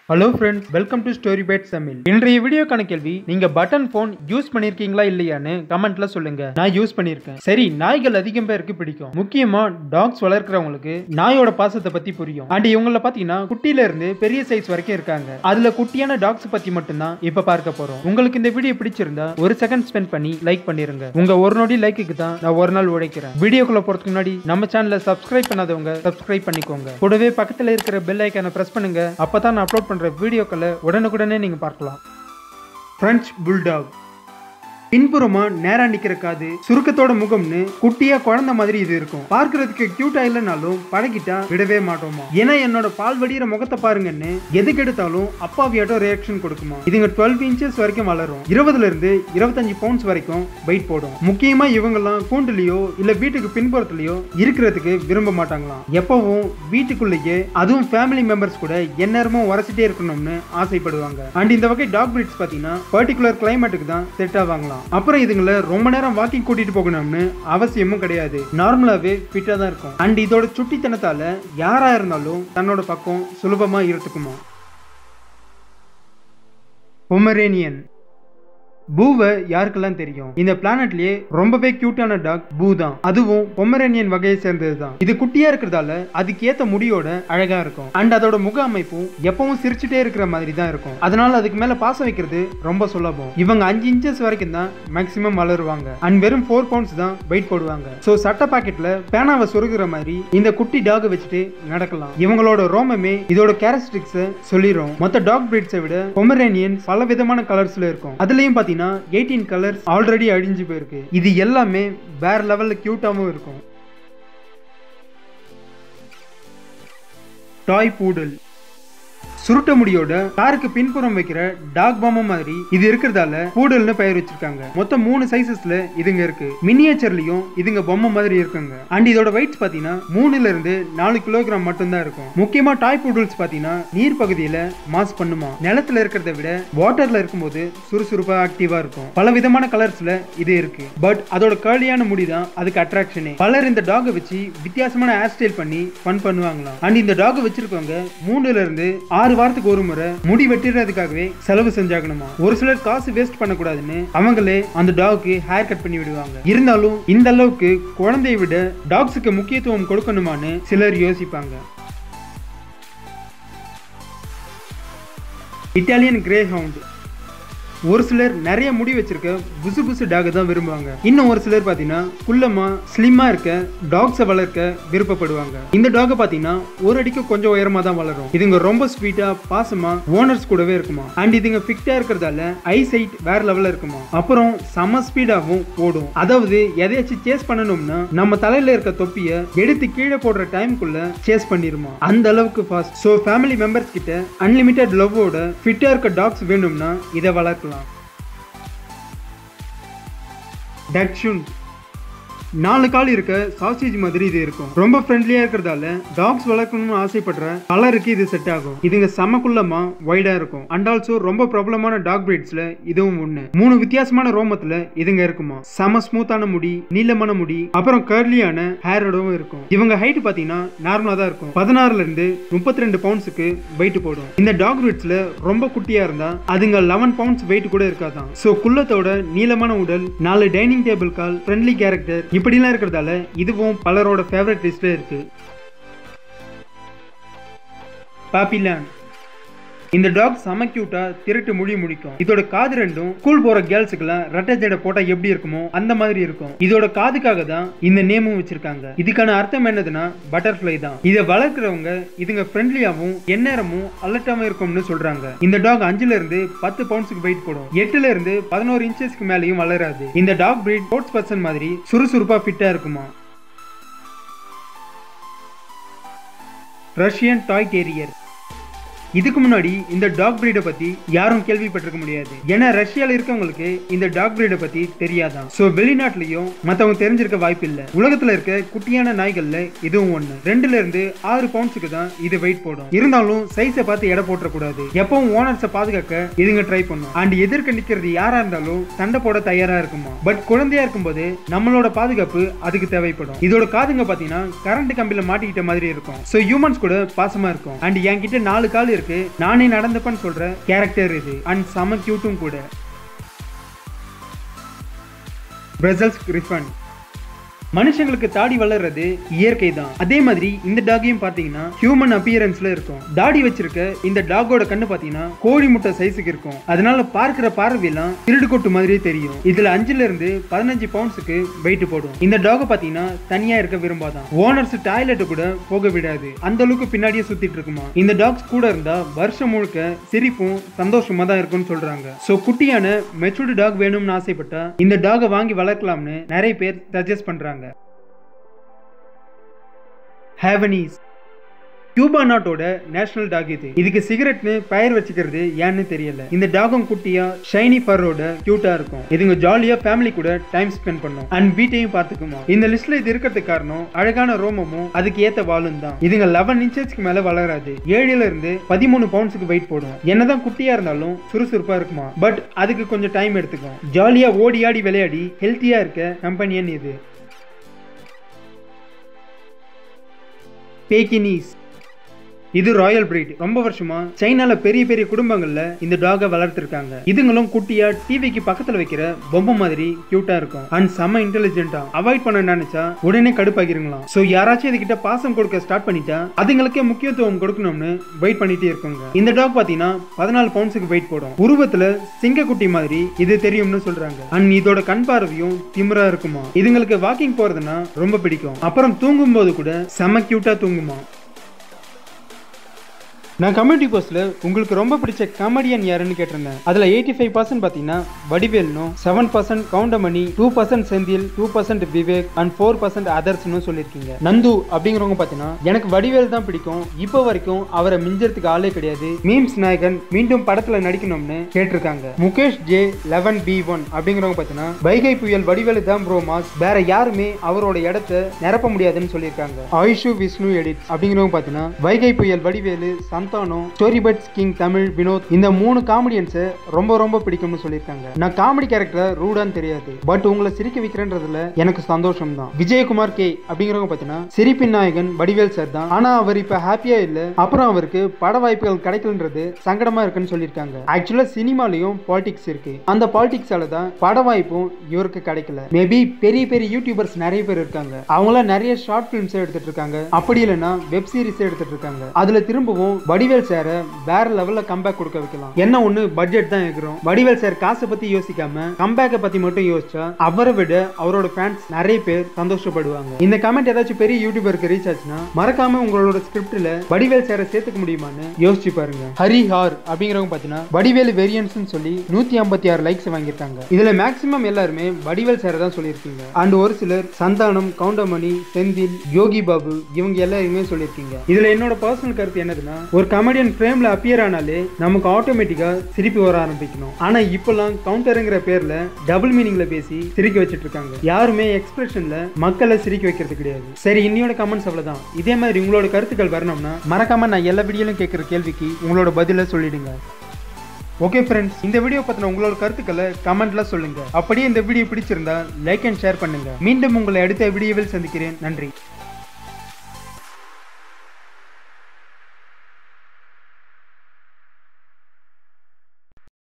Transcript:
hello friends welcome to story bite Tamil இன்றைய வீடியோக்கான கேள்வி நீங்க பட்டன் ஃபோன் யூஸ் பண்ணிருக்கீங்களா இல்லையான்னு கமெண்ட்ல சொல்லுங்க நான் யூஸ் பண்ணிருக்கேன் சரி நாய்கள் அதிகம் பேருக்கு பிடிக்கும் முக்கியமா டாக்ஸ் வளர்க்குறவங்களுக்கு நாயோட பாசத்தை பத்தி புரியும் அண்ட் இவங்கள பாத்தீங்கன்னா குட்டில இருந்து பெரிய சைஸ் வரைக்கும் இருக்காங்க அதுல குட்டியான டாக்ஸ் பத்தி மட்டும்தான் இப்ப பார்க்க போறோம் உங்களுக்கு இந்த வீடியோ பிடிச்சிருந்தா ஒரு செகண்ட் ஸ்பெண்ட் பண்ணி லைக் பண்ணிருங்க உங்க ஒரு நொடி லைக்குக்கு தான் நான் ஒரு நாள் உழைக்கிறேன் வீடியோக்குள்ள போறதுக்கு முன்னாடி நம்ம சேனலை சப்ஸ்கிரைப் பண்ணாதவங்க சப்ஸ்கிரைப் பண்ணிக்கோங்க கூடவே பக்கத்துல இருக்கிற பெல் ஐக்கானை பிரஸ் பண்ணுங்க அப்பதான் நான் அப்லோட் பண்ற வீடியோக்களை உடனுக்குடனே நீங்க பார்க்கலாம் பிரெஞ்ச் புல்டாக் பின்புறமா நேரா நிக்கிற காது சுருக்கத்தோட முகம்னு குட்டியா குழந்தை மாதிரி இது இருக்கும் பார்க்கிறதுக்கு கியூட்டா இல்லைனாலும் பழகிட்டா விடவே மாட்டோமா ஏன்னா என்னோட பால் வடிகிற முகத்தை பாருங்கன்னு எதுக்கு எடுத்தாலும் அப்பாவியாட்டம் ரியாக்ஷன் கொடுக்குமா இதுங்க டுவெல் இன்ச்சஸ் வரைக்கும் வளரும் இருபதுல இருந்து இருபத்தஞ்சு பவுண்ட்ஸ் வரைக்கும் வெயிட் போடும் முக்கியமா இவங்கெல்லாம் கூண்டுலயோ இல்ல வீட்டுக்கு பின்புறத்துலயோ இருக்கிறதுக்கு விரும்ப மாட்டாங்களாம் எப்பவும் வீட்டுக்குள்ளேயே அதுவும் ஃபேமிலி மெம்பர்ஸ் கூட எந்நேரமும் உரசிட்டே இருக்கணும்னு ஆசைப்படுவாங்க அண்ட் இந்த வகை டாக் பிரீட்ஸ் பாத்தீங்கன்னா பர்டிகுலர் கிளைமேட்டுக்கு தான் செட் ஆவாங்களாம் அப்புறம் இதுங்களை ரொம்ப நேரம் வாக்கிங் கூட்டிட்டு போகணும்னு அவசியமும் கிடையாது நார்மலாவே ஃபிட்டா தான் இருக்கும் அண்ட் இதோட சுட்டித்தனத்தால யாரா இருந்தாலும் தன்னோட பக்கம் சுலபமா இருட்டுக்குமா பொமரேனியன் பூவை யாருக்கெல்லாம் தெரியும் இந்த பிளானட்லயே ரொம்பவே கியூட்டான டாக் பூ தான் அதுவும் பொமரேனியன் வகையை சேர்ந்தது தான் இது குட்டியா இருக்கிறதால அதுக்கு ஏத்த முடியோட அழகா இருக்கும் அண்ட் அதோட முக அமைப்பும் எப்பவும் சிரிச்சுட்டே இருக்கிற மாதிரி தான் இருக்கும் அதனால அதுக்கு மேல பாசம் வைக்கிறது ரொம்ப சுலபம் இவங்க அஞ்சு இன்ச்சஸ் வரைக்கும் தான் மேக்சிமம் வளருவாங்க அண்ட் வெறும் ஃபோர் பவுண்ட்ஸ் தான் வெயிட் போடுவாங்க ஸோ சட்ட பாக்கெட்ல பேனாவை சொருகிற மாதிரி இந்த குட்டி டாக் வச்சுட்டு நடக்கலாம் இவங்களோட ரோமமே இதோட கேரக்டரிஸ்டிக்ஸை சொல்லிடும் மொத்த டாக் பிரீட்ஸை விட பொமரேனியன் பல விதமான கலர்ஸ்ல இருக்கும் அதுலயும் பாத்தீங்கன்னா எயிட்டீன் கலர்ஸ் ஆல்ரெடி அழிஞ்சு போயிருக்கு இது எல்லாமே வேற லெவல்ல கியூட்டாவும் இருக்கும் டாய் பூடல் சுருட்ட முடியோட காருக்கு பின்புறம் வைக்கிற டாக் பாம்பு மாதிரி இது இருக்கிறதால பூடல்னு பெயர் வச்சிருக்காங்க மொத்தம் மூணு சைசஸ்ல இதுங்க இருக்கு மினியேச்சர்லயும் இதுங்க பொம்மை மாதிரி இருக்குங்க அண்ட் இதோட வெயிட்ஸ் பாத்தீங்கன்னா மூணுல இருந்து நாலு கிலோகிராம் மட்டும்தான் இருக்கும் முக்கியமா டாய் பூடல்ஸ் பாத்தீங்கன்னா நீர் பகுதியில மாஸ் பண்ணுமா நிலத்துல இருக்கிறத விட வாட்டர்ல இருக்கும்போது சுறுசுறுப்பா ஆக்டிவா இருக்கும் பல விதமான கலர்ஸ்ல இது இருக்கு பட் அதோட கேர்லியான முடி தான் அதுக்கு அட்ராக்ஷனே பலர் இந்த டாகை வச்சு வித்தியாசமான ஹேர் ஸ்டைல் பண்ணி ஃபன் பண்ணுவாங்களாம் அண்ட் இந்த டாகை வச்சிருக்கவங்க மூணுல இருந்து ஆறு வாரத்துக்கு ஒரு முறை முடி வெட்டுறதுக்காகவே செலவு செஞ்சாகணுமா ஒரு சிலர் காசு வேஸ்ட் பண்ணக்கூடாதுன்னு அவங்களே அந்த டாக்கு ஹேர் கட் பண்ணி விடுவாங்க இருந்தாலும் இந்த அளவுக்கு குழந்தையை விட டாக்ஸுக்கு முக்கியத்துவம் கொடுக்கணுமான்னு சிலர் யோசிப்பாங்க இட்டாலியன் கிரே ஹவுண்ட் ஒரு சிலர் நிறைய முடி வச்சிருக்க புசு புசு டாக் தான் விரும்புவாங்க இன்னும் ஒரு சிலர் பாத்தீங்கன்னா குள்ளமா ஸ்லிம்மா இருக்க டாக்ஸை வளர்க்க விருப்பப்படுவாங்க இந்த டாக் பாத்தீங்கன்னா ஒரு அடிக்கு கொஞ்சம் உயரமா தான் வளரும் இதுங்க ரொம்ப ஸ்வீட்டா பாசமா ஓனர்ஸ் கூடவே இருக்குமா அண்ட் இதுங்க ஃபிட்டா இருக்கிறதால ஐ சைட் வேற லெவல்ல இருக்குமா அப்புறம் செம ஸ்பீடாகவும் ஓடும் அதாவது எதையாச்சும் சேஸ் பண்ணணும்னா நம்ம தலையில இருக்க தொப்பிய எடுத்து கீழே போடுற டைம்குள்ள சேஸ் பண்ணிருமா அந்த அளவுக்கு ஃபாஸ்ட் ஸோ ஃபேமிலி மெம்பர்ஸ் கிட்ட அன்லிமிட்டெட் லவ்வோட ஃபிட்டா இருக்க டாக்ஸ் வேணும்னா இதை வளர்க்கலாம் டக்ஷுன் நாலு கால் இருக்க சாசேஜ் மாதிரி இது இருக்கும் ரொம்ப ஃப்ரெண்ட்லியா இருக்கிறதால டாக்ஸ் வளர்க்கணும்னு ஆசைப்படுற பலருக்கு இது செட் ஆகும் இதுங்க செமக்குள்ளமா வைடா இருக்கும் அண்ட் ஆல்சோ ரொம்ப ப்ராப்ளமான டாக் பிரீட்ஸ்ல இதுவும் ஒண்ணு மூணு வித்தியாசமான ரோமத்துல இதுங்க இருக்குமா செம ஸ்மூத்தான முடி நீளமான முடி அப்புறம் கர்லியான ஹேரோடவும் இருக்கும் இவங்க ஹைட் பாத்தீங்கன்னா நார்மலா தான் இருக்கும் பதினாறுல இருந்து முப்பத்தி ரெண்டு பவுண்ட்ஸுக்கு வெயிட் போடும் இந்த டாக் பிரீட்ஸ்ல ரொம்ப குட்டியா இருந்தா அதுங்க லெவன் பவுண்ட்ஸ் வெயிட் கூட இருக்காதான் சோ குள்ளத்தோட நீளமான உடல் நாலு டைனிங் டேபிள் கால் ஃப்ரெண்ட்லி கேரக்டர் இப்படிலாம் இருக்கிறதால இதுவும் பலரோட ஃபேவரட் லிஸ்ட்ல இருக்கு பாப்பிலான் இந்த டாக் செம கியூட்டா திருட்டு மொழி முடிக்கும் இதோட காது ரெண்டும் ஸ்கூல் போற கேர்ள்ஸுக்கெல்லாம் ரெட்டை ஜடை போட்டா எப்படி இருக்குமோ அந்த மாதிரி இருக்கும் இதோட காதுக்காக தான் இந்த நேமும் வச்சிருக்காங்க இதுக்கான அர்த்தம் என்னதுன்னா பட்டர்ஃப்ளை தான் இதை வளர்க்குறவங்க இதுங்க ஃப்ரெண்ட்லியாவும் எந்நேரமும் அலர்ட்டாவும் இருக்கும்னு சொல்றாங்க இந்த டாக் அஞ்சுல இருந்து பத்து பவுண்ட்ஸுக்கு வெயிட் போடும் எட்டுல இருந்து பதினோரு இன்ச்சஸ்க்கு மேலேயும் வளராது இந்த டாக் பிரீட் ஸ்போர்ட்ஸ் பர்சன் மாதிரி சுறுசுறுப்பா ஃபிட்டா இருக்குமா ரஷ்யன் டாய் டேரியர் இதுக்கு முன்னாடி இந்த டாக் பிரீடை பத்தி யாரும் கேள்விப்பட்டிருக்க முடியாது ஏன்னா ரஷ்யால இருக்கவங்களுக்கு இந்த டாக் பிரீடை பத்தி தெரியாதான் சோ வெளிநாட்டுலயும் மத்தவங்க தெரிஞ்சிருக்க வாய்ப்பு இல்ல உலகத்துல இருக்க குட்டியான நாய்கள்ல இதுவும் ஒண்ணு ரெண்டுல இருந்து ஆறு பவுண்ட்ஸுக்கு தான் இது வெயிட் போடும் இருந்தாலும் சைஸை பார்த்து எடை போட்டுற கூடாது எப்பவும் ஓனர்ஸை பாதுகாக்க இதுங்க ட்ரை பண்ணும் அண்ட் எதிர்க்க நிக்கிறது யாரா இருந்தாலும் சண்டை போட தயாரா இருக்குமா பட் குழந்தையா இருக்கும்போது நம்மளோட பாதுகாப்பு அதுக்கு தேவைப்படும் இதோட காதுங்க பாத்தீங்கன்னா கரண்ட் கம்பியில மாட்டிக்கிட்ட மாதிரி இருக்கும் சோ ஹியூமன்ஸ் கூட பாசமா இருக்கும் அண்ட் என்கிட்ட நாலு கால் இருக்கு பேருக்கு நானே நடந்துப்பேன்னு சொல்ற கேரக்டர் இது அண்ட் செம கியூட்டும் கூட பிரசல்ஸ் கிரிஃபன் மனுஷங்களுக்கு தாடி வளர்றது இயற்கை தான் அதே மாதிரி இந்த டாகையும் பாத்தீங்கன்னா ஹியூமன் அப்பியரன்ஸ்ல இருக்கும் தாடி வச்சிருக்க இந்த டாகோட கண்ணு பாத்தீங்கன்னா கோழி முட்டை சைஸுக்கு இருக்கும் அதனால பார்க்கிற பார்வையெல்லாம் திருடு கொட்டு மாதிரியே தெரியும் இதுல அஞ்சுல இருந்து பதினஞ்சு பவுண்ட்ஸுக்கு வெயிட் போடும் இந்த டாக பாத்தீங்கன்னா தனியா இருக்க விரும்பாதான் ஓனர்ஸ் டாய்லெட் கூட போக விடாது அந்த அளவுக்கு பின்னாடியே சுத்திட்டு இருக்குமா இந்த டாக்ஸ் கூட இருந்தா வருஷம் முழுக்க சிரிப்பும் சந்தோஷமா தான் இருக்கும்னு சொல்றாங்க சோ குட்டியான மெச்சூர்டு டாக் வேணும்னு ஆசைப்பட்டா இந்த டாகை வாங்கி வளர்க்கலாம்னு நிறைய பேர் சஜஸ்ட் பண்றாங்க ஹேவனீஸ் கியூபா நாட்டோட நேஷனல் டாக் இது இதுக்கு சிகரெட்னு பெயர் வச்சுக்கிறது ஏன்னு தெரியல இந்த டாகும் குட்டியா ஷைனி பரோட கியூட்டா இருக்கும் இதுங்க ஜாலியா ஃபேமிலி கூட டைம் ஸ்பெண்ட் பண்ணும் அண்ட் வீட்டையும் பார்த்துக்குமா இந்த லிஸ்ட்ல இது இருக்கிறதுக்கு காரணம் அழகான ரோமமும் அதுக்கு ஏத்த வாலும் தான் இதுங்க லெவன் இன்ச்சஸ்க்கு மேல வளராது ஏழுல இருந்து பதிமூணு பவுண்ட்ஸுக்கு வெயிட் போடும் என்னதான் குட்டியா இருந்தாலும் சுறுசுறுப்பா இருக்குமா பட் அதுக்கு கொஞ்சம் டைம் எடுத்துக்கும் ஜாலியா ஓடி ஆடி விளையாடி ஹெல்த்தியா இருக்க கம்பெனியன் இது பேக்கினீஸ் இது ராயல் பிரீட் ரொம்ப வருஷமா சைனால பெரிய பெரிய குடும்பங்கள்ல இந்த டாகை வளர்த்திருக்காங்க இதுங்களும் குட்டியா டிவிக்கு பக்கத்துல வைக்கிற பொம்மை மாதிரி கியூட்டா இருக்கும் அண்ட் செம்ம இன்டெலிஜென்ட்டா அவாய்ட் பண்ண நினைச்சா உடனே கடுப்பாகிருங்களாம் சோ யாராச்சும் இதுகிட்ட பாசம் கொடுக்க ஸ்டார்ட் பண்ணிட்டா அதுங்களுக்கே முக்கியத்துவம் கொடுக்கணும்னு வெயிட் பண்ணிட்டே இருக்குங்க இந்த டாக் பாத்தீங்கன்னா பதினாலு பவுண்ட்ஸுக்கு வெயிட் போடும் உருவத்துல சிங்கக்குட்டி மாதிரி இது தெரியும்னு சொல்றாங்க அண்ட் இதோட கண் பார்வையும் திமிரா இருக்குமா இதுங்களுக்கு வாக்கிங் போறதுன்னா ரொம்ப பிடிக்கும் அப்புறம் தூங்கும் போது கூட செம்ம கியூட்டா தூங்குமா நான் கம்யூனிட்டி போஸ்ட்ல உங்களுக்கு ரொம்ப பிடிச்ச காமெடியன் யாருன்னு கேட்டிருந்தேன் அதுல எயிட்டி ஃபைவ் பர்சன்ட் பாத்தீங்கன்னா வடிவேல்னும் seven percent Goundamani two percent Senthil two percent Vivek and four percent அதர்ஸ்னு சொல்லியிருக்கீங்க நந்து அப்படிங்கிறவங்க பாத்தீங்கன்னா எனக்கு வடிவேல் தான் பிடிக்கும் இப்போ வரைக்கும் அவரை மிஞ்சறதுக்கு ஆளே கிடையாது மீம்ஸ் நாயகன் மீண்டும் படத்துல நடிக்கணும்னு கேட்டிருக்காங்க Mukesh J eleven B one அப்படிங்கிறவங்க பாத்தீங்கன்னா வைகை புயல் வடிவேலு தான் ப்ரோ மாஸ் வேற யாருமே அவரோட இடத்த நிரப்ப முடியாதுன்னு சொல்லியிருக்காங்க ஆயுஷு விஷ்ணு எடிட் அப்படிங்கிறவங்க பாத்தீங்கன்னா Vaigai Puyal Vadivelu Santhanam story buds king Tamil Vinoth இந்த மூணு காமெடியன்ஸை ரொம்ப ரொம்ப பிடிக்கும்னு சொல்லியிருக்காங்க நான் காமெடி கேரக்டர் ரூடான்னு தெரியாது பட் உங்களை சிரிக்க வைக்கிறேன்றதுல எனக்கு சந்தோஷம் தான் விஜயகுமார் கே அப்படிங்கிறவங்க பார்த்தீங்கன்னா சிரிப்பின் நாயகன் வடிவேல் சார் தான் ஆனா அவர் இப்ப ஹாப்பியா இல்ல அப்புறம் அவருக்கு பட வாய்ப்புகள் கிடைக்கலன்றது சங்கடமா இருக்குன்னு சொல்லியிருக்காங்க ஆக்சுவலா சினிமாலையும் பாலிடிக்ஸ் இருக்கு அந்த பாலிடிக்ஸால தான் பட வாய்ப்பும் இவருக்கு கிடைக்கல மேபி பெரிய பெரிய யூடியூபர்ஸ் நிறைய பேர் இருக்காங்க அவங்களாம் நிறைய ஷார்ட் பிலிம்ஸ் எடுத்துட்டு இருக்காங்க அப்படி இல்லைன்னா வெப் சீரிஸ் எடுத்துட்டு இருக்காங்க அதுல திரும்பவும் வடிவேல் சாரை வேற லெவல்ல கம்பேக் கொடுக்க வைக்கலாம் என்ன ஒண்ணு பட்ஜெட் தான் எகிறோம் வடிவேல் சார் காசை பத்தி யோசிக்காம கம்பேக்கை பத்தி மட்டும் யோசிச்சா அவரை விட அவரோட ஃபேன்ஸ் நிறைய பேர் சந்தோஷப்படுவாங்க இந்த கமெண்ட் ஏதாச்சும் பெரிய யூடியூபருக்கு ரீச் ஆச்சுன்னா மறக்காம உங்களோட ஸ்கிரிப்ட்ல வடிவேல் சாரை சேர்த்துக்க முடியுமான்னு யோசிச்சு பாருங்க ஹரி ஹார் அப்படிங்கிறவங்க பாத்தீங்கன்னா வடிவேல் வேரியன்ஸ் சொல்லி நூத்தி ஐம்பத்தி ஆறு லைக்ஸ் வாங்கியிருக்காங்க இதுல மேக்சிமம் எல்லாருமே வடிவேல் சாரை தான் சொல்லியிருக்கீங்க அண்ட் ஒரு சிலர் சந்தானம் கவுண்டமணி செந்தில் யோகி பாபு இவங்க எல்லாருமே சொல்லியிருக்கீங்க இதுல என்னோட பர்சனல் கருத்து என்னதுன்னா ஒரு கமெடியன் ஃப்ரேம்ல அப்பியர் ஆனாலே நமக்கு ஆட்டோமேட்டிக்கா சிரிப்பு வர ஆரம்பிக்கணும் ஆனா இப்பெல்லாம் கவுண்டருங்கிற பேர்ல டபுள் மீனிங்ல பேசி சிரிக்க வச்சிட்டு இருக்காங்க யாருமே எக்ஸ்பிரஷன்ல மக்களை சிரிக்க வைக்கிறது கிடையாது சரி இன்னையோட கமெண்ட்ஸ் அவ்வளவுதான் இதே மாதிரி உங்களோட கருத்துக்கள் வரணும்னா மறக்காம நான் எல்லா வீடியோலும் கேட்கிற கேள்விக்கு உங்களோட பதில சொல்லிடுங்க ஓகே ஃப்ரெண்ட்ஸ் இந்த வீடியோ பத்தின உங்களோட கருத்துக்களை கமெண்ட்ல சொல்லுங்க அப்படியே இந்த வீடியோ பிடிச்சிருந்தா லைக் அண்ட் ஷேர் பண்ணுங்க மீண்டும் உங்களை அடுத்த வீடியோவில் சந்திக்கிறேன் நன்றி